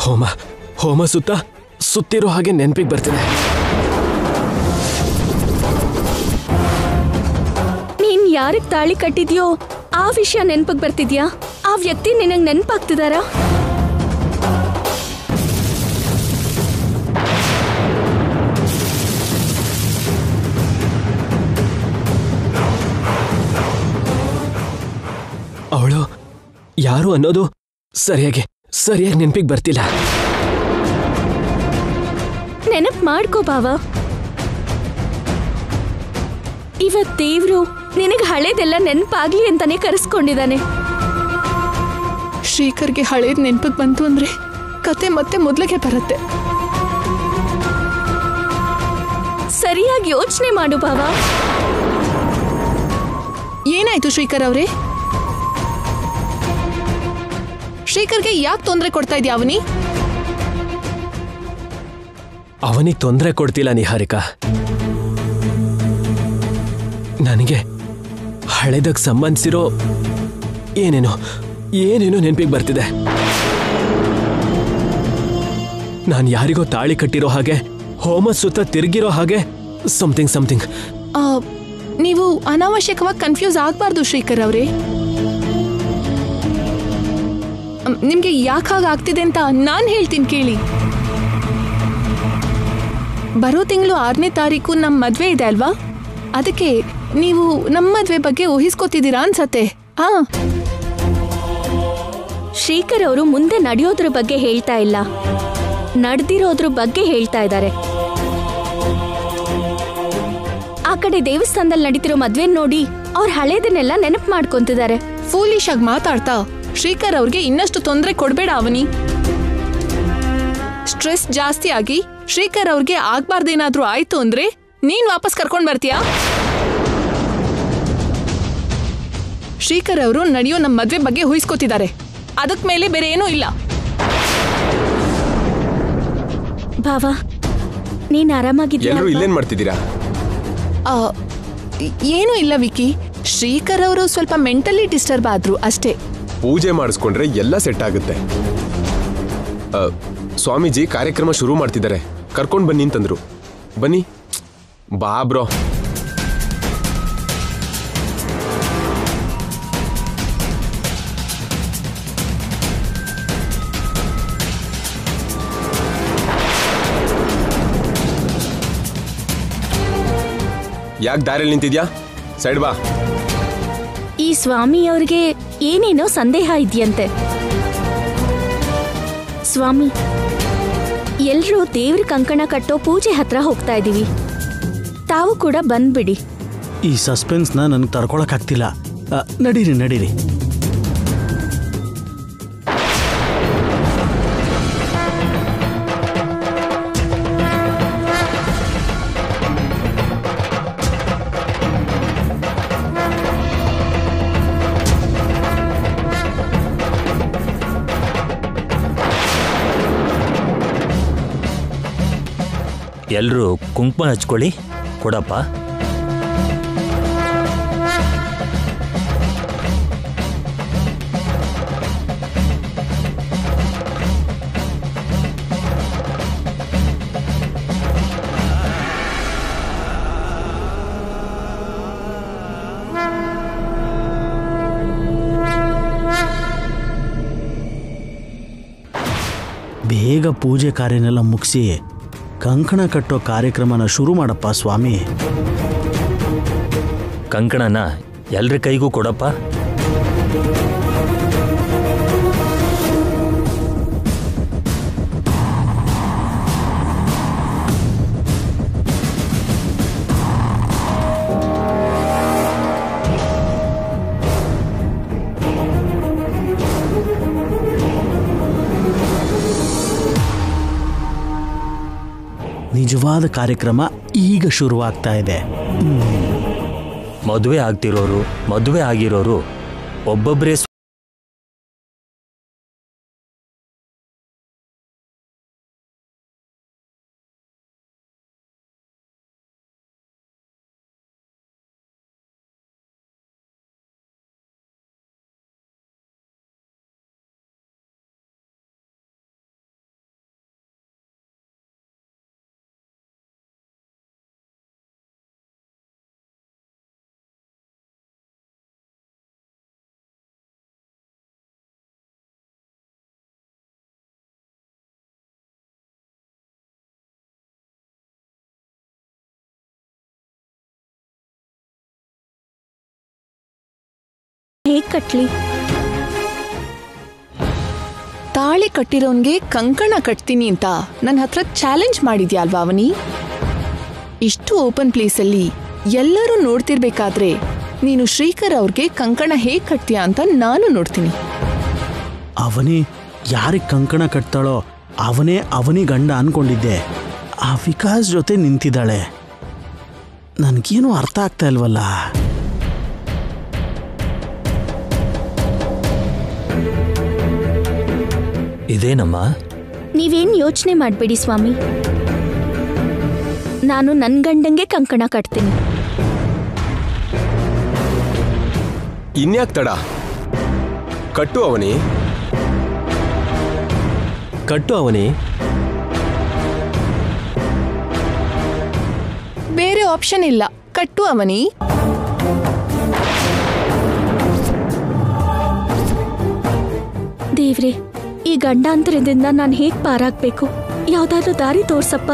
ಹೋಮ ಹೋಮ ಸುತ್ತ ಸುತ್ತಿರೋ ಹಾಗೆ ನೆನಪಿಗೆ ಬರ್ತಿದೆ ನೀನ್ ಯಾರಿಗ್ ತಾಳಿ ಕಟ್ಟಿದ್ಯೋ ಆ ವಿಷಯ ನೆನ್ಪಕ್ ಬರ್ತಿದ್ಯಾ ಆ ವ್ಯಕ್ತಿ ನಿನಗ್ ನೆನ್ಪಾಗ್ತಿದಾರಾ ಅವಳು ಯಾರು ಅನ್ನೋದು ಸರಿಯಾಗಿ ಸರಿಯಾಗಿ ನೆನಪಿಗೆ ಬರ್ತಿಲ್ಲ ನೆನಪ್ ಮಾಡ್ಕೋ ಬಾವ ಇವತ್ ದೇವ್ರು ನಿನಗ್ ಹಳೇದೆಲ್ಲ ನೆನ್ಪಾಗ್ಲಿ ಅಂತಾನೆ ಕರೆಸ್ಕೊಂಡಿದ್ದಾನೆ ಶ್ರೀಕರ್ಗೆ ಹಳೇದ್ ನೆನ್ಪಿಗೆ ಬಂತು ಅಂದ್ರೆ ಕತೆ ಮತ್ತೆ ಮೊದ್ಲಿಗೆ ಬರುತ್ತೆ ಸರಿಯಾಗಿ ಯೋಚನೆ ಮಾಡು ಬಾವ ಏನಾಯ್ತು ಶ್ರೀಕರ್ ಅವ್ರೆ ಶ್ರೀಕರ್ಗೆ ಯಾಕೆ ತೊಂದರೆ ಕೊಡ್ತಾ ಇದ್ಯಾ ಅವನಿ ಅವನಿಗೆ ತೊಂದರೆ ಕೊಡ್ತಿಲ್ಲ ನಿಹಾರಿಕಾ ನನಗೆ ಹಳೆದಕ್ಕೆ ಸಂಬಂಧಿಸಿರೋ ಏನೇನೋ ಏನೇನೋ ನೆನಪಿಗೆ ಬರ್ತಿದೆ ನಾನು ಯಾರಿಗೋ ತಾಳಿ ಕಟ್ಟಿರೋ ಹಾಗೆ ಹೋಮ ಸುತ್ತ ತಿರುಗಿರೋ ಹಾಗೆ ಸಮಥಿಂಗ್ ಸಮಥಿಂಗ್ ಆ, ನೀವು ಅನಾವಶ್ಯಕವಾಗಿ ಕನ್ಫ್ಯೂಸ್ ಆಗ್ಬಾರ್ದು ಶ್ರೀಕರ್ ಅವರೇ ನಿಮ್ಗೆ ಯಾಕೆ ಹಾಗಾಗ್ತಿದೆ ಅಂತ ನಾನ್ ಹೇಳ್ತೀನಿ ಕೇಳಿ ಬರೋ ತಿಂಗಳು ಆರನೇ ತಾರೀಕು ನಮ್ಮ ಮದ್ವೆ ಇದೆ ಅಲ್ವಾ ಅದಕ್ಕೆ ನೀವು ನಮ್ಮ ಮದ್ವೆ ಬಗ್ಗೆ ಊಹಿಸ್ಕೊತಿದ್ದೀರಾ ಅನ್ಸತ್ತೆ ಹಾ ಶ್ರೀಕರ್ ಅವರು ಮುಂದೆ ನಡೆಯೋದ್ರ ಬಗ್ಗೆ ಹೇಳ್ತಾ ಇಲ್ಲ ನಡೆದಿರೋದ್ರ ಬಗ್ಗೆ ಹೇಳ್ತಾ ಇದ್ದಾರೆ ಆ ಕಡೆ ದೇವಸ್ಥಾನದಲ್ಲಿ ನಡೀತಿರೋ ಮದ್ವೆ ನೋಡಿ ಅವ್ರ ಹಳೇದನ್ನೆಲ್ಲ ನೆನಪು ಮಾಡ್ಕೊಂತಿದ್ದಾರೆ ಫೂಲಿಶ್ ಆಗಿ ಮಾತಾಡ್ತಾ ಶ್ರೀಕರ್ ಅವ್ರಿಗೆ ಇನ್ನಷ್ಟು ತೊಂದರೆ ಕೊಡ್ಬೇಡ ಅವನಿ ಸ್ಟ್ರೆಸ್ ಜಾಸ್ತಿ ಆಗಿ ಶ್ರೀಕರ್ ಅವ್ರಿಗೆ ಆಗ್ಬಾರ್ದೇನಾದ್ರೂ ಆಯ್ತು ಅಂದ್ರೆ ನೀನ್ ವಾಪಸ್ ಕರ್ಕೊಂಡ್ ಬರ್ತೀಯಾ ಶ್ರೀಕರ್ ಅವರು ನಡೆಯೋ ನಮ್ಮ ಮದ್ವೆ ಬಗ್ಗೆ ಊಹಿಸ್ಕೊತಿದ್ದಾರೆ ಅದಕ್ ಮೇಲೆ ಬೇರೆ ಏನೂ ಇಲ್ಲ ಭಾವ ನೀನ್ ಆರಾಮಾಗಿದ್ಯಾ ಎಲ್ಲರೂ ಅಲ್ವಾ? ಇಲ್ಲೇನ್ ಮಾಡ್ತಿದ್ದೀರಾ ಆ, ಏನೂ ಇಲ್ಲ ವಿಕಿ ಶ್ರೀಕರ್ ಅವರು ಸ್ವಲ್ಪ ಮೆಂಟಲಿ ಡಿಸ್ಟರ್ಬ್ ಆದ್ರು ಅಷ್ಟೇ ಪೂಜೆ ಮಾಡಿಸ್ಕೊಂಡ್ರೆ ಎಲ್ಲ ಸೆಟ್ ಆಗುತ್ತೆ ಆ, ಸ್ವಾಮೀಜಿ ಕಾರ್ಯಕ್ರಮ ಶುರು ಮಾಡ್ತಿದ್ದಾರೆ ಕರ್ಕೊಂಡ್ ಬನ್ನಿ ಅಂತಂದ್ರು ಬನ್ನಿ ಬಾ ಬ್ರೋ ಯಾಕೆ ದಾರಿಯಲ್ಲಿ ನಿಂತಿದ್ಯಾ ಸೈಡ್ ಬಾ ಈ ಸ್ವಾಮಿ ಅವ್ರಿಗೆ ಏನೇನೋ ಸಂದೇಹ ಇದೆಯಂತೆ ಸ್ವಾಮಿ ಎಲ್ರೂ ದೇವ್ರ ಕಂಕಣ ಕಟ್ಟೋ ಪೂಜೆ ಹತ್ರ ಹೋಗ್ತಾ ಇದೀವಿ ತಾವು ಕೂಡ ಬಂದ್ಬಿಡಿ ಈ ಸಸ್ಪೆನ್ಸ್ನ ನನಗೆ ತಡ್ಕೊಳಕ್ಕಾಗ್ತಿಲ್ಲ ಆ, ನಡೀರಿ ನಡೀರಿ ಎಲ್ಲರೂ ಕುಂಕುಮ ಹಚ್ಕೊಳ್ಳಿ ಕೊಡಪ್ಪ ಬೇಗ ಪೂಜೆ ಕಾರ್ಯನೆಲ್ಲ ಮುಗಿಸಿ ಕಂಕಣ ಕಟ್ಟೋ ಕಾರ್ಯಕ್ರಮನ ಶುರು ಮಾಡಪ್ಪ ಸ್ವಾಮಿ ಕಂಕಣನ ಎಲ್ರ ಕೈಗೂ ಕೊಡಪ್ಪ ನಿಜವಾದ ಕಾರ್ಯಕ್ರಮ ಈಗ ಶುರುವಾಗ್ತಾ ಇದೆ ಮದುವೆ ಆಗ್ತಿರೋರು ಮದುವೆ ಆಗಿರೋರು ಒಬ್ಬೊಬ್ಬರೇ ಹೇಗ್ ಕಟ್ಲಿ ತಾಳಿ ಕಟ್ಟಿರೋನ್ಗೆ ಕಂಕಣ ಕಟ್ತೀನಿ ಅಂತ ನನ್ನ ಹತ್ರ ಚಾಲೆಂಜ್ ಮಾಡಿದ್ಯಾ ಅಲ್ವಾ ಅವನಿ ಇಷ್ಟು ಓಪನ್ ಪ್ಲೇಸಲ್ಲಿ ಎಲ್ಲರೂ ನೋಡ್ತಿರ್ಬೇಕಾದ್ರೆ ನೀನು ಶ್ರೀಕರ್ ಅವ್ರಿಗೆ ಕಂಕಣ ಹೇಗ್ ಕಟ್ತೀಯಾ ಅಂತ ನಾನು ನೋಡ್ತೀನಿ ಅವನಿ ಯಾರಿಗೆ ಕಂಕಣ ಕಟ್ತಾಳೋ ಅವನೇ ಅವನಿ ಗಂಡ ಅನ್ಕೊಂಡಿದ್ದೆ ಆ ವಿಕಾಸ್ ಜೊತೆ ನಿಂತಿದ್ದಾಳೆ ನನಗೇನು ಅರ್ಥ ಆಗ್ತಾ ಇಲ್ವಲ್ಲ ಇದೇನಮ್ಮ ನೀವೇನ್ ಯೋಚನೆ ಮಾಡ್ಬೇಡಿ ಸ್ವಾಮಿ ನಾನು ನನ್ ಗಂಡಂಗೆ ಕಂಕಣ ಕಟ್ತೀನಿ ಇನ್ಯಾಕ್ ತಡ ಕಟ್ಟು ಅವನಿ ಕಟ್ಟು ಅವನಿ ಬೇರೆ ಆಪ್ಷನ್ ಇಲ್ಲ ಕಟ್ಟು ಅವನಿ ದೇವ್ರೆ ಈ ಗಂಡಾಂತರದಿಂದ ನಾನು ಹೇಗ್ ಪಾರಾಗ್ಬೇಕು ಯಾವ್ದಾದ್ರೂ ದಾರಿ ತೋರ್ಸಪ್ಪ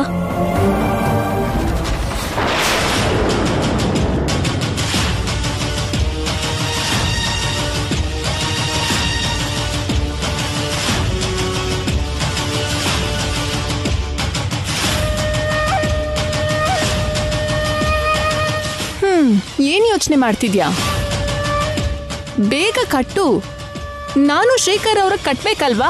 ಹ್ಮ್ ಏನ್ ಯೋಚನೆ ಮಾಡ್ತಿದ್ಯಾ ಬೇಗ ಕಟ್ಟು ನಾನು ಶ್ರೀಕರ್ ಅವ್ರ ಕಟ್ಬೇಕಲ್ವಾ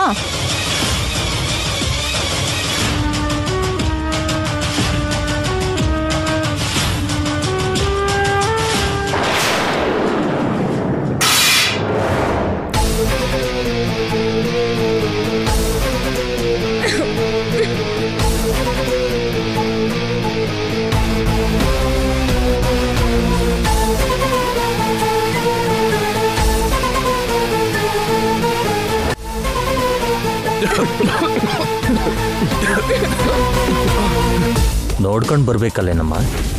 ನೋಡ್ಕೊಂಡು ಬರ್ಬೇಕಲ್ಲೇನಮ್ಮ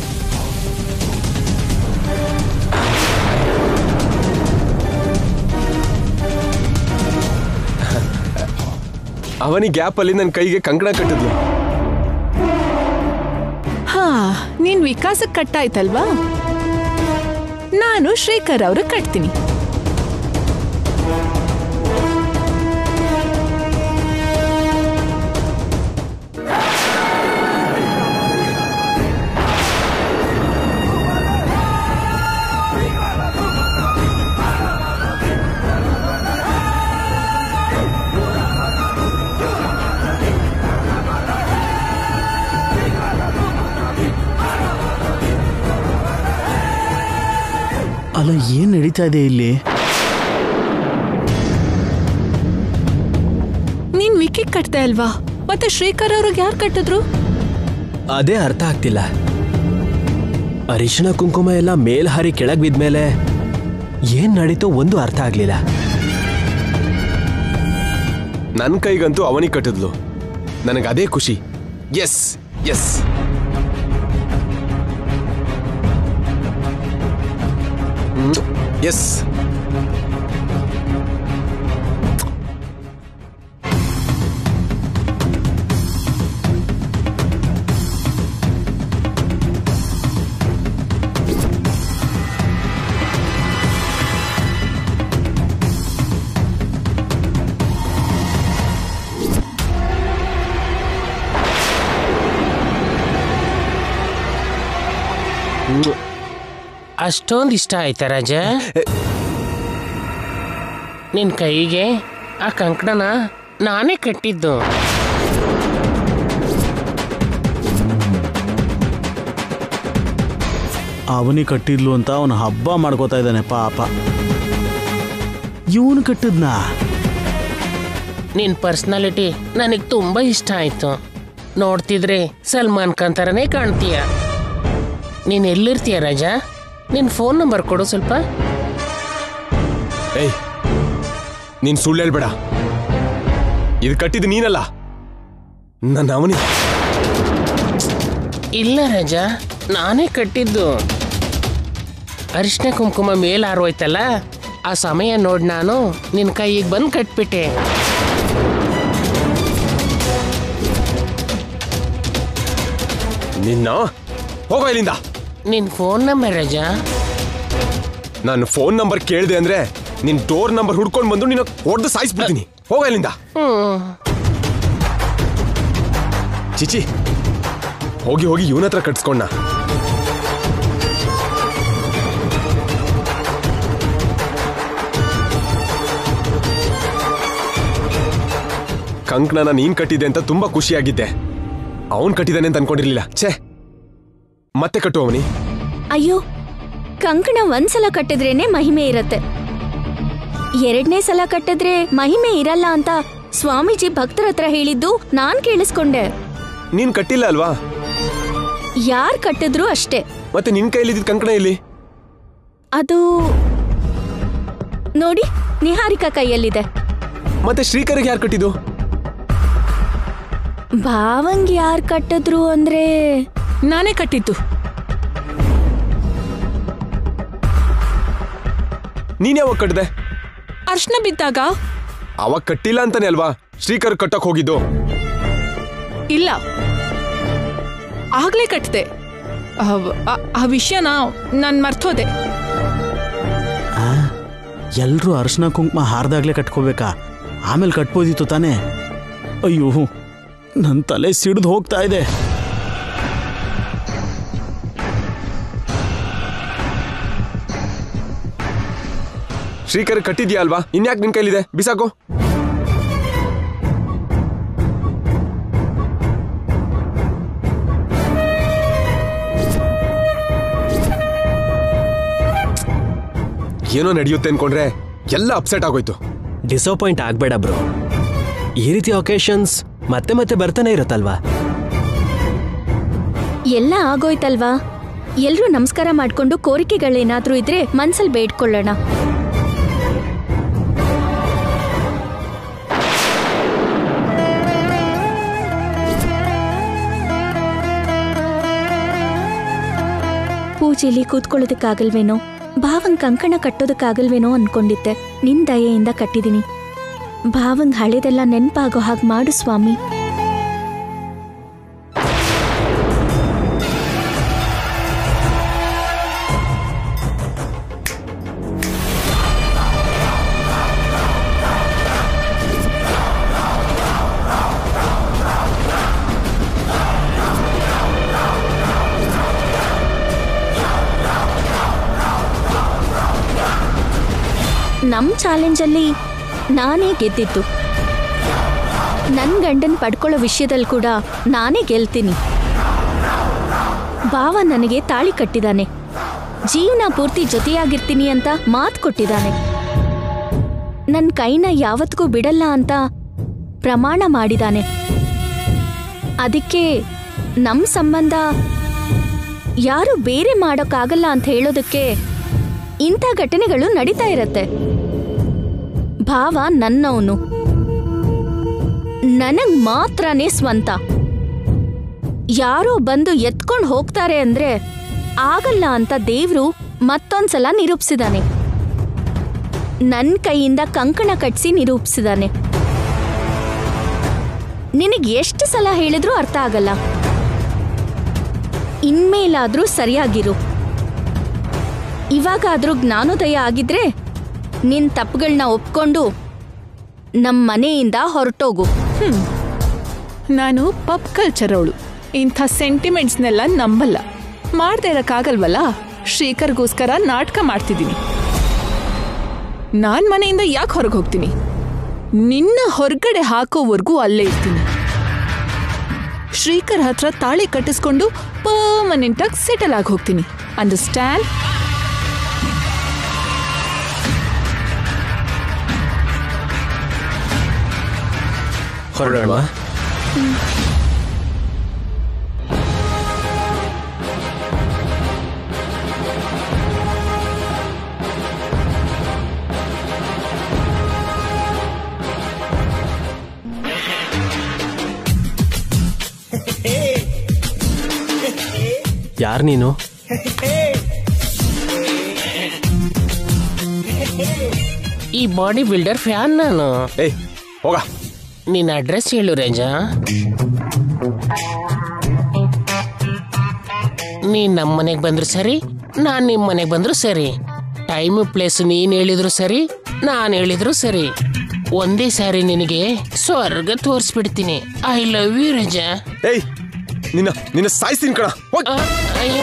ಅವನಿ ಗ್ಯಾಪ್ ಅಲ್ಲಿ ನನ್ನ ಕೈಗೆ ಕಂಕಣ ಕಟ್ಟಿದ್ಲು ಹಾ ನೀನ್ ವಿಕಾಸಕ್ಕೆ ಕಟ್ಟಾಯ್ತಲ್ವಾ ನಾನು ಶ್ರೀಕರ್ ಅವ್ರ ಕಟ್ತೀನಿ ಅಲ್ಲ ಏನು ನಡೀತಾ ಇದೆ ಇಲ್ಲಿ ನೀನ್ ವಿಕಿ ಕಟ್ದೆ ಅಲ್ವಾ ಮತ್ತೆ ಶ್ರೀಕರ್ ಅವ್ರಿಗೆ ಯಾರು ಕಟ್ಟಿದ್ರು ಅದೇ ಅರ್ಥ ಆಗ್ತಿಲ್ಲ ಅರಿಶಿಣ ಕುಂಕುಮ ಎಲ್ಲ ಮೇಲ್ ಹಾರಿ ಕೆಳಗ್ ಬಿದ್ಮೇಲೆ ಏನ್ ನಡೀತೋ ಒಂದು ಅರ್ಥ ಆಗ್ಲಿಲ್ಲ ನನ್ನ ಕೈಗಂತೂ ಅವನಿ ಕಟ್ಟಿದ್ಲು ನನಗೆ ಅದೇ ಖುಷಿ ಎಸ್ ಎಸ್ ಎಸ್ ಅಷ್ಟೊಂದು ಇಷ್ಟ ಆಯ್ತಾ ರಾಜ ನಿನ್ ಕೈಗೆ ಆ ಕಂಕಣನ ನಾನೇ ಕಟ್ಟಿದ್ದು ಅವನಿ ಕಟ್ಟಿದ್ಲು ಅಂತ ಅವನು ಹಬ್ಬ ಮಾಡ್ಕೋತಾ ಇದ್ದಾನೆ ಪಾಪ ಇವನು ಕಟ್ಟಿದ್ನಾ ನಿನ್ ಪರ್ಸ್ನಾಲಿಟಿ ನನಗೆ ತುಂಬಾ ಇಷ್ಟ ಆಯ್ತು ನೋಡ್ತಿದ್ರೆ ಸಲ್ಮಾನ್ ಖಾನ್ ಥರನೇ ಕಾಣ್ತೀಯ ನೀನ್ ಎಲ್ಲಿರ್ತೀಯ ರಾಜ ನಿನ್ ಫೋನ್ ನಂಬರ್ ಕೊಡು ಸ್ವಲ್ಪ ಏಯ್ ನೀನ್ ಸುಳ್ಳು ಹೇಳ್ಬೇಡ ಇದು ಕಟ್ಟಿದ್ದು ನೀನಲ್ಲ ನನ್ನ ಅವನಿ ಇಲ್ಲ ರಾಜ ನಾನೇ ಕಟ್ಟಿದ್ದು ಅರಿಶಿನ ಕುಂಕುಮ ಮೇಲ್ ಹಾರೋಯ್ತಲ್ಲ ಆ ಸಮಯ ನೋಡಿ ನಾನು ನಿನ್ನ ಕೈಗೆ ಬಂದು ಕಟ್ಬಿಟ್ಟೆ ನಿನ್ನ ಹೋಗೋ ಇಲ್ಲಿಂದ ನಿನ್ನ ಫೋನ್ ನಂಬರ್ ರಾಜ ನಾನು ಫೋನ್ ನಂಬರ್ ಕೇಳಿದೆ ಅಂದ್ರೆ ನಿನ್ ಡೋರ್ ನಂಬರ್ ಹುಡ್ಕೊಂಡು ಬಂದು ನಿನ್ನ ಹೊಡೆದು ಸಾಯಿಸ್ಬಿಡ್ತೀನಿ ಹೋಗ ಇಲ್ಲಿಂದ ಚಿಚಿ ಹೋಗಿ ಹೋಗಿ ಇವನ ಹತ್ರ ಕಟ್ಸ್ಕೊಂಡ ಕಂಕಣನ ನೀನ್ ಕಟ್ಟಿದೆ ಅಂತ ತುಂಬಾ ಖುಷಿಯಾಗಿದ್ದೆ ಅವನ್ ಕಟ್ಟಿದಾನೆ ಅಂತ ಅನ್ಕೊಂಡಿರ್ಲಿಲ್ಲ ಛೇ ಮತ್ತೆ ಕಟ್ಟು ಅವನಿ ಅಯ್ಯೋ ಕಂಕಣ ಒಂದ್ಸಲ ಕಟ್ಟಿದ್ರೇನೆ ಮಹಿಮೆ ಇರತ್ತೆ ಎರಡನೇ ಸಲ ಕಟ್ಟಿದ್ರೆ ಮಹಿಮೆ ಇರಲ್ಲ ಅಂತ ಸ್ವಾಮೀಜಿ ಭಕ್ತರ ಹತ್ರ ಹೇಳಿದ್ದು ನಾನ್ ಕೇಳಿಸ್ಕೊಂಡೆ ನೀನ್ ಕಟ್ಟಿಲ್ಲ ಅಲ್ವಾ ಯಾರ್ ಕಟ್ಟಿದ್ರು ಅಷ್ಟೇ ಮತ್ತೆ ನಿನ್ ಕೈಲಿದ್ದ ಕಂಕಣ ಇಲ್ಲಿ ಅದು ನೋಡಿ ನಿಹಾರಿಕಾ ಕೈಯಲ್ಲಿದೆ ಮತ್ತೆ ಶ್ರೀಕರಿಗೆ ಯಾರು ಕಟ್ಟಿದ್ದು ಭಾವಂಗ್ ಯಾರ್ ಕಟ್ಟಿದ್ರು ಅಂದ್ರೆ ನಾನೇ ಕಟ್ಟಿದ್ದು ನೀನ್ ಯಾವಾಗ ಕಟ್ಟದೆ ಅರ್ಶನ ಬಿದ್ದಾಗ ಅವಾಗ ಕಟ್ಟಿಲ್ಲ ಅಂತಾನೆ ಅಲ್ವಾ ಶ್ರೀಕರ್ ಕಟ್ಟಕ್ ಹೋಗಿದ್ದು ಇಲ್ಲ ಆಗ್ಲೇ ಕಟ್ಟಿದೆ ಆ ವಿಷಯನ ನಾನು ಮರ್ತೋದೆ ಎಲ್ಲರೂ ಅರಿಶಿನ ಕುಂಕುಮ ಹಾರ್ದಾಗ್ಲೇ ಕಟ್ಕೋಬೇಕಾ ಆಮೇಲೆ ಕಟ್ಬೋದಿತ್ತು ತಾನೇ ಅಯ್ಯೋ ನನ್ನ ತಲೆ ಸಿಡ್ದು ಹೋಗ್ತಾ ಇದೆ ಶ್ರೀಕರ್ ಕಟ್ಟಿದ್ಯಾ ಅಲ್ವಾ ಇನ್ಯಾಕ್ ನಿನ್ ಕೈಲಿದೆ ಬಿಸಾಕು ಏನೋ ನಡೆಯುತ್ತೆ ಅನ್ಕೊಂಡ್ರೆ ಎಲ್ಲ ಅಪ್ಸೆಟ್ ಆಗೋಯ್ತು ಡಿಸಪಾಯಿಂಟ್ ಆಗ್ಬೇಡ ಬ್ರೋ ಈ ರೀತಿ ಒಕೇಶನ್ಸ್ ಮತ್ತೆ ಮತ್ತೆ ಬರ್ತಾನೆ ಇರುತ್ತಲ್ವಾ ಎಲ್ಲ ಆಗೋಯ್ತಲ್ವಾ ಎಲ್ರೂ ನಮಸ್ಕಾರ ಮಾಡ್ಕೊಂಡು ಕೋರಿಕೆಗಳೇನಾದ್ರೂ ಇದ್ರೆ ಮನ್ಸಲ್ ಬೇಡ್ಕೊಳ್ಳೋಣ ಪೂಜೆಲಿ ಕೂತ್ಕೊಳ್ಳೋದಕ್ಕಾಗಲ್ವೇನೋ ಭಾವಂಗ್ ಕಂಕಣ ಕಟ್ಟೋದಕ್ಕಾಗಲ್ವೇನೋ ಅನ್ಕೊಂಡಿದ್ದೆ ನಿನ್ ದಯೆಯಿಂದ ಕಟ್ಟಿದೀನಿ ಭಾವಂಗ್ ಹಳೇದೆಲ್ಲ ನೆನ್ಪಾಗೋ ಹಾಗೆ ಮಾಡು ಸ್ವಾಮಿ ನಮ್ ಚಾಲೆಂಜಲ್ಲಿ ನಾನೇ ಗೆದ್ದಿದ್ದು ನನ್ ಗಂಡನ್ ಪಡ್ಕೊಳ್ಳೋ ವಿಷಯದಲ್ಲಿ ಕೂಡ ನಾನೇ ಗೆಲ್ತೀನಿ ಭಾವ ನನಗೆ ತಾಳಿ ಕಟ್ಟಿದಾನೆ ಜೀವನ ಪೂರ್ತಿ ಜೊತೆಯಾಗಿರ್ತೀನಿ ಅಂತ ಮಾತು ಕೊಟ್ಟಿದ್ದಾನೆ ನನ್ನ ಕೈನ ಯಾವತ್ತಿಗೂ ಬಿಡಲ್ಲ ಅಂತ ಪ್ರಮಾಣ ಮಾಡಿದಾನೆ ಅದಕ್ಕೆ ನಮ್ ಸಂಬಂಧ ಯಾರು ಬೇರೆ ಮಾಡೋಕ್ಕಾಗಲ್ಲ ಅಂತ ಹೇಳೋದಕ್ಕೆ ಇಂಥ ಘಟನೆಗಳು ನಡೀತಾ ಇರತ್ತೆ ಭಾವ ನನ್ನವನು ನನಗ್ ಮಾತ್ರನೇ ಸ್ವಂತ ಯಾರೋ ಬಂದು ಎತ್ಕೊಂಡು ಹೋಗ್ತಾರೆ ಅಂದ್ರೆ ಆಗಲ್ಲ ಅಂತ ದೇವ್ರು ಮತ್ತೊಂದ್ಸಲ ನಿರೂಪಿಸಿದಾನೆ ನನ್ ಕೈಯಿಂದ ಕಂಕಣ ಕಟ್ಸಿ ನಿರೂಪಿಸಿದಾನೆ ನಿನಗ್ ಎಷ್ಟು ಸಲ ಹೇಳಿದ್ರೂ ಅರ್ಥ ಆಗಲ್ಲ ಇನ್ಮೇಲಾದ್ರೂ ಸರಿಯಾಗಿರು ಇವಾಗಾದ್ರೂ ಜ್ಞಾನೋದಯ ಆಗಿದ್ರೆ ನಿನ್ ತಪ್ಪುಗಳನ್ನ ಒಪ್ಕೊಂಡು ನಮ್ಮ ಮನೆಯಿಂದ ಹೊರಟೋಗು ನಾನು ಪಬ್ ಕಲ್ಚರ್ ಅವಳು ಇಂಥ ಸೆಂಟಿಮೆಂಟ್ಸ್ನೆಲ್ಲ ನಂಬಲ್ಲ ಮಾಡ್ದೇ ಇರಕ್ಕಾಗಲ್ವಲ್ಲ ಶ್ರೀಕರ್ಗೋಸ್ಕರ ನಾಟಕ ಮಾಡ್ತಿದ್ದೀನಿ ನಾನ್ ಮನೆಯಿಂದ ಯಾಕೆ ಹೊರಗೆ ಹೋಗ್ತೀನಿ ನಿನ್ನ ಹೊರಗಡೆ ಹಾಕೋವರೆಗೂ ಅಲ್ಲೇ ಇರ್ತೀನಿ ಶ್ರೀಕರ್ ಹತ್ರ ತಾಳಿ ಕಟ್ಟಿಸ್ಕೊಂಡು ಪರ್ಮನೆಂಟ್ ಆಗಿ ಸೆಟಲ್ ಆಗಿ ಹೋಗ್ತೀನಿ ಅಂಡರ್ಸ್ಟ್ಯಾಂಡ್ ಹೊರಡೋಣ ಯಾರು ನೀನು ಈ ಬಾಡಿ ಬಿಲ್ಡರ್ ಫ್ಯಾನ್ ನಾನು ಏಯ್ ಹೋಗ ನಿನ್ನ ಅಡ್ರೆಸ್ ಹೇಳು ರೇಂಜಾ ನೀನ್ ನಮ್ಮ ಮನೆಗೆ ಬಂದ್ರು ಸರಿ ನಾನ್ ನಿಮ್ಮ ಮನೆಗೆ ಬಂದ್ರು ಸರಿ ಟೈಮ್ ಪ್ಲೇಸ್ ನೀನ್ ಹೇಳಿದ್ರು ಸರಿ ನಾನು ಹೇಳಿದ್ರು ಸರಿ ಒಂದೇ ಸಾರಿ ನಿನಗೆ ಸ್ವರ್ಗ ತೋರಿಸ್ಬಿಡ್ತೀನಿ ಐ ಲವ್ ಯು ರಜಾ ಏಯ್ ನಿನ್ನ ನಿನ್ನ ಸಾಯಿಸ್ತೀನಿ ಕಣ ಹೋಗ್. ಆ, ಅಯ್ಯೋ.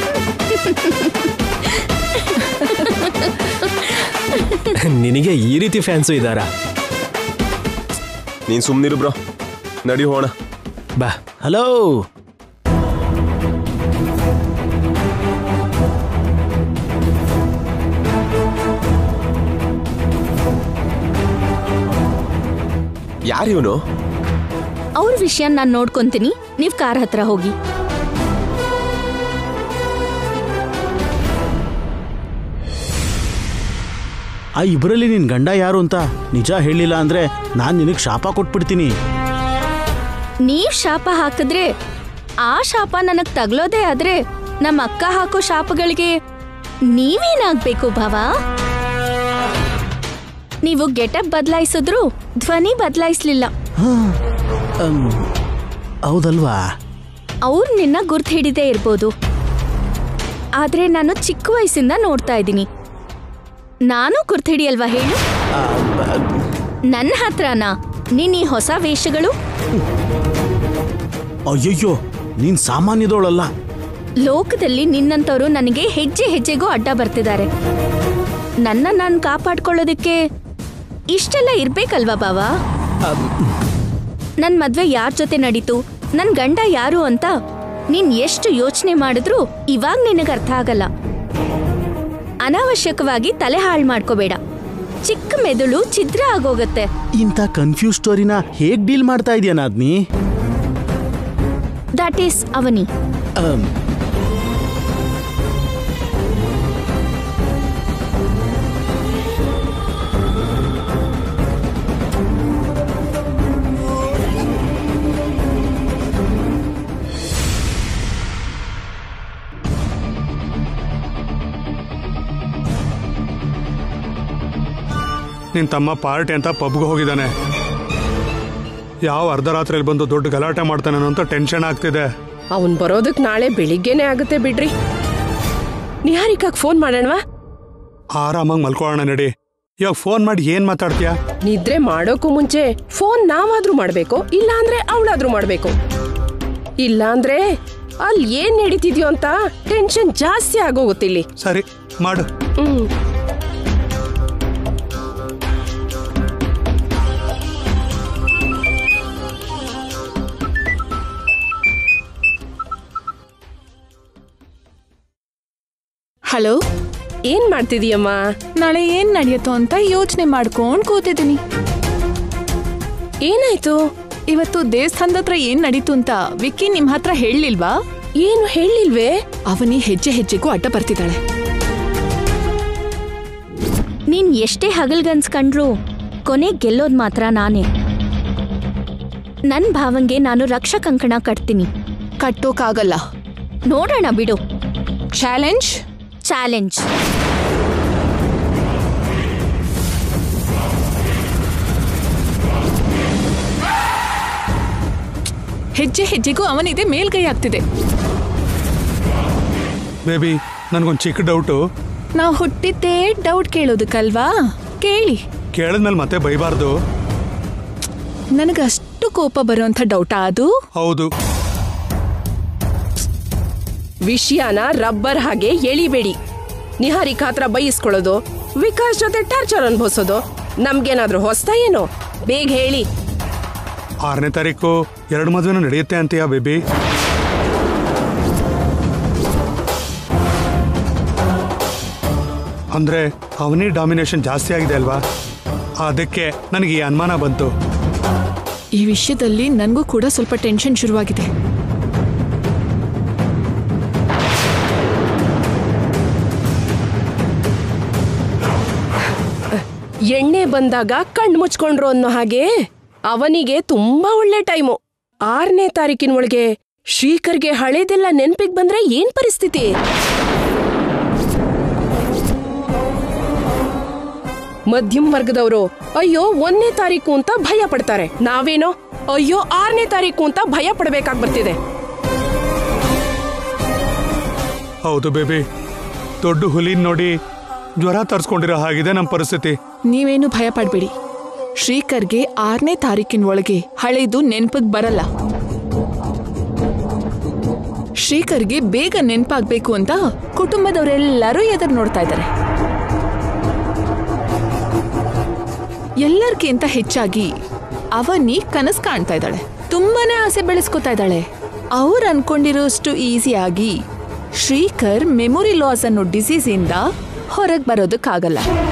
ನಿನಗೆ ಈ ರೀತಿ ಫ್ಯಾನ್ಸು ಇದ್ದಾರಾ ನೀನ್ ಸುಮ್ನಿರು ಬ್ರೋ ನಡಿ ಹೋಣ ಬಾ ಹಲೋ ಯಾರಿವನು ಅವ್ರ ವಿಷಯ ನಾನು ನೋಡ್ಕೊಂತೀನಿ ನೀವ್ ಕಾರ್ ಹತ್ರ ಹೋಗಿ ಆ ಇಬ್ಬರಲ್ಲಿ ನಿನ್ ಗಂಡ ಯಾರು ಅಂತ ನಿಜ ಹೇಳಿಲ್ಲ ಅಂದ್ರೆ ನಾನು ನಿನಗೆ ಶಾಪ ಕೊಟ್ಬಿಡ್ತೀನಿ ನೀವ್ ಶಾಪ ಹಾಕಿದ್ರೆ ಆ ಶಾಪ ನನಗ್ ತಗ್ಲೋದೇ ಆದ್ರೆ ನಮ್ಮ ಅಕ್ಕ ಹಾಕೋ ಶಾಪಗಳಿಗೆ ನೀವೇನಾಗ್ಬೇಕು ಭಾವ ನೀವು ಗೆಟಪ್ ಬದಲಾಯಿಸಿದ್ರು ಧ್ವನಿ ಬದಲಾಯಿಸ್ಲಿಲ್ಲ ಅಮ್, ಹೌದಲ್ವಾ ಅವ್ರು ನಿನ್ನ ಗುರ್ತು ಹಿಡಿದೇ ಇರ್ಬೋದು ಆದ್ರೆ ನಾನು ಚಿಕ್ಕ ವಯಸ್ಸಿಂದ ನೋಡ್ತಾ ಇದ್ದೀನಿ ನಾನು ಗುರ್ತು ಹಿಡಿಯಲ್ವಾ ಹೇಳು ಆ, ಬ- ನನ್ನ ಹತ್ರನಾ ನೀನ್ ಈ ಹೊಸ ವೇಷಗಳು ಅಯ್ಯಯ್ಯೋ ನೀನ್ ಸಾಮಾನ್ಯದವಳಲ್ಲ ಲೋಕದಲ್ಲಿ ನಿನ್ನಂತವ್ರು ನನಗೆ ಹೆಜ್ಜೆ ಹೆಜ್ಜೆಗೂ ಅಡ್ಡ ಬರ್ತಿದ್ದಾರೆ ನನ್ನ ನಾನು ಕಾಪಾಡ್ಕೊಳ್ಳೋದಕ್ಕೆ ಇಷ್ಟೆಲ್ಲ ಇರ್ಬೇಕಲ್ವಾ ಬಾವಾ ನನ್ ಮದ್ವೆ ಯಾರ ಜೊತೆ ನಡೀತು ನನ್ ಗಂಡ ಯಾರು ಅಂತ ನೀನ್ ಎಷ್ಟು ಯೋಚನೆ ಮಾಡಿದ್ರೂ ಇವಾಗ ನಿನಗೆ ಅರ್ಥ ಆಗಲ್ಲ ಅನಾವಶ್ಯಕವಾಗಿ ತಲೆ ಹಾಳು ಮಾಡ್ಕೋಬೇಡ ಚಿಕ್ಕ ಮೆದುಳು ಛಿದ್ರ ಆಗೋಗತ್ತೆ ಇಂಥ ಕನ್ಫ್ಯೂಸ್ ಸ್ಟೋರಿನ ಹೇಗ್ ಡೀಲ್ ಮಾಡ್ತಾ ಇದೀಯ ನಾದ್ನಿ ದಟ್ ಈಸ್ ಅವನಿ ಅಮ್, ನಿನ್ ತಮ್ಮ ಪಾರ್ಟಿ ಅಂತ ಪಬ್ಗೆ ಹೋಗಿದ್ದಾನೆ ಯಾವ ಅರ್ಧ ರಾತ್ರಿಯಲ್ಲಿ ಬಂದು ದೊಡ್ಡ ಗಲಾಟೆ ಮಾಡ್ತಾನೆ ಅಂತ ಟೆನ್ಷನ್ ಆಗ್ತಿದೆ ಅವನ್ ಬರೋದಕ್ ನಾಳೆ ಬೆಳಿಗ್ಗೆನೆ ಆಗುತ್ತೆ ಬಿಡ್ರಿ ನಿಹಾರಿಕಾಗ್ ಫೋನ್ ಮಾಡೋಣವಾ ಆರಾಮಾಗಿ ಮಲ್ಕೊಳ್ಳೋಣ ನಡಿ ಇವಾಗ ಫೋನ್ ಮಾಡಿ ಏನ್ ಮಾತಾಡ್ತೀಯಾ ನಿದ್ರೆ ಮಾಡೋಕ್ಕೂ ಮುಂಚೆ ಫೋನ್ ನಾವಾದ್ರೂ ಮಾಡ್ಬೇಕು ಇಲ್ಲ ಅಂದ್ರೆ ಅವಳಾದ್ರೂ ಮಾಡ್ಬೇಕು ಇಲ್ಲ ಅಂದ್ರೆ ಅಲ್ಲಿ ಏನ್ ನಡೀತಿದ್ಯೋ ಅಂತ ಟೆನ್ಷನ್ ಜಾಸ್ತಿ ಆಗೋಗುತ್ತಿಲ್ಲಿ ಸರಿ ಮಾಡು ಹ್ಮ್ ಹಲೋ ಏನ್ ಮಾಡ್ತಿದೀಯಮ್ಮ ನಾಳೆ ಏನ್ ನಡೆಯುತ್ತೋ ಅಂತ ಯೋಚನೆ ಮಾಡ್ಕೊಂಡ್ ಕೂತಿದ್ದೀನಿ ಏನಾಯ್ತು ಇವತ್ತು ದೇವಸ್ಥಾನದ ಹತ್ರ ಏನ್ ನಡೀತು ಅಂತ ವಿಕ್ಕಿ ನಿಮ್ ಹತ್ರ ಹೇಳಲಿಲ್ವಾ ಏನು ಹೇಳಿಲ್ವೇ ಅವನಿ ಹೆಜ್ಜೆ ಹೆಜ್ಜೆಗೂ ಅಡ್ಡ ಬರ್ತಿದ್ದಾಳೆ ನೀನ್ ಎಷ್ಟೇ ಹಗಲ್ಗನ್ಸ್ಕಂಡ್ರು ಕೊನೆ ಗೆಲ್ಲೋದ್ ಮಾತ್ರ ನಾನೇ ನನ್ ಭಾವಂಗೆ ನಾನು ರಕ್ಷಾ ಕಂಕಣ ಕಟ್ತೀನಿ ಕಟ್ಟೋಕಾಗಲ್ಲ ನೋಡೋಣ ಬಿಡು ಚಾಲೆಂಜ್ ಚಾಲೆಂಜ್ ಹೆಜ್ಜೆ ಹೆಜ್ಜೆಗೂ ಅವನಿದೆ ಮೇಲ್ಗೈ ಆಗ್ತಿದೆ ಬೇಬಿ ನನ್ಗೊಂದು ಚಿಕ್ಕ ಡೌಟು ನಾವು ಹುಟ್ಟಿದ್ದೇ ಡೌಟ್ ಕೇಳೋದಕ್ಕಲ್ವಾ ಕೇಳಿ ಕೇಳಿದ್ಮೇಲೆ ಮತ್ತೆ ಬೈಬಾರ್ದು ನನಗಷ್ಟು ಕೋಪ ಬರುವಂತ ಡೌಟಾ ಅದು ಹೌದು ವಿಷಯನ ರಬ್ಬರ್ ಹಾಗೆ ಎಳಿಬೇಡಿ ನಿಹಾರಿಕಾ ಹತ್ರ ಬೈಸ್ಕೊಳ್ಳೋದು ವಿಕಾಸ್ ಜೊತೆ ಟಾರ್ಚರ್ ಅನ್ಭವಿಸೋದು ನಮ್ಗೇನಾದ್ರೂ ಹೊಸ್ತಾ ಏನೋ ಬೇಗ ಹೇಳಿ ಆರನೇ ತಾರೀಕು ಎರಡು ಮದುವೆನೂ ನಡೆಯುತ್ತೆ ಅಂತೀಯಾ ಬೇಬಿ ಅಂದ್ರೆ ಅವನಿ ಡಾಮಿನೇಷನ್ ಜಾಸ್ತಿ ಆಗಿದೆ ಅಲ್ವಾ ಅದಕ್ಕೆ ನನಗೆ ಈ ಅನುಮಾನ ಬಂತು ಈ ವಿಷಯದಲ್ಲಿ ನನಗೂ ಕೂಡ ಸ್ವಲ್ಪ ಟೆನ್ಷನ್ ಶುರುವಾಗಿದೆ ಎಣ್ಣೆ ಬಂದಾಗ ಕಣ್ಣು ಮುಚ್ಕೊಂಡ್ರು ಅನ್ನೋ ಹಾಗೆ ಅವನಿಗೆ ತುಂಬಾ ಒಳ್ಳೆ ಟೈಮು ಆರನೇ ತಾರೀಕಿನ ಒಳಗೆ ಶ್ರೀಕರ್ಗೆ ಹಳೇದೆಲ್ಲ ನೆನ್ಪಿಗ್ ಬಂದ್ರೆ ಏನ್ ಪರಿಸ್ಥಿತಿ ಮಧ್ಯಮ ವರ್ಗದವರು ಅಯ್ಯೋ ಒಂದನೇ ತಾರೀಕು ಅಂತ ಭಯ ಪಡ್ತಾರೆ ನಾವೇನೋ ಅಯ್ಯೋ ಆರನೇ ತಾರೀಕು ಅಂತ ಭಯ ಪಡ್ಬೇಕಾಗ್ ಬರ್ತಿದೆ ಹೌದು ಬೇಬಿ ದೊಡ್ಡ ಹುಲಿನ್ ನೋಡಿ ಜ್ವರ ತರಿಸ್ಕೊಂಡಿರೋ ಹಾಗಿದೆ ನಮ್ಮ ಪರಿಸ್ಥಿತಿ ನೀವೇನು ಭಯ ಪಡ್ಬೇಡಿ ಶ್ರೀಕರ್ಗೆ ಆರನೇ ತಾರೀಕಿನ ಒಳಗೆ ಹಳೇದು ನೆನ್ಪಿಗೆ ಬರಲ್ಲ ಶ್ರೀಕರ್ಗೆ ಬೇಗ ನೆನ್ಪಾಗ್ಬೇಕು ಅಂತ ಕುಟುಂಬದವರೆಲ್ಲರೂ ಎದುರು ನೋಡ್ತಾ ಇದ್ದಾರೆ ಎಲ್ಲರಿಗಿಂತ ಹೆಚ್ಚಾಗಿ ಅವನಿ ಕನಸು ಕಾಣ್ತಾ ಇದ್ದಾಳೆ ತುಂಬಾನೇ ಆಸೆ ಬೆಳೆಸ್ಕೊತಾ ಇದ್ದಾಳೆ ಅವ್ರು ಅನ್ಕೊಂಡಿರೋಷ್ಟು ಈಸಿಯಾಗಿ ಶ್ರೀಕರ್ ಮೆಮೊರಿ ಲಾಸ್ ಅನ್ನೋ ಡಿಸೀಸ್ ಇಂದ ಹೊರಗೆ ಬರೋದಕ್ಕಾಗಲ್ಲ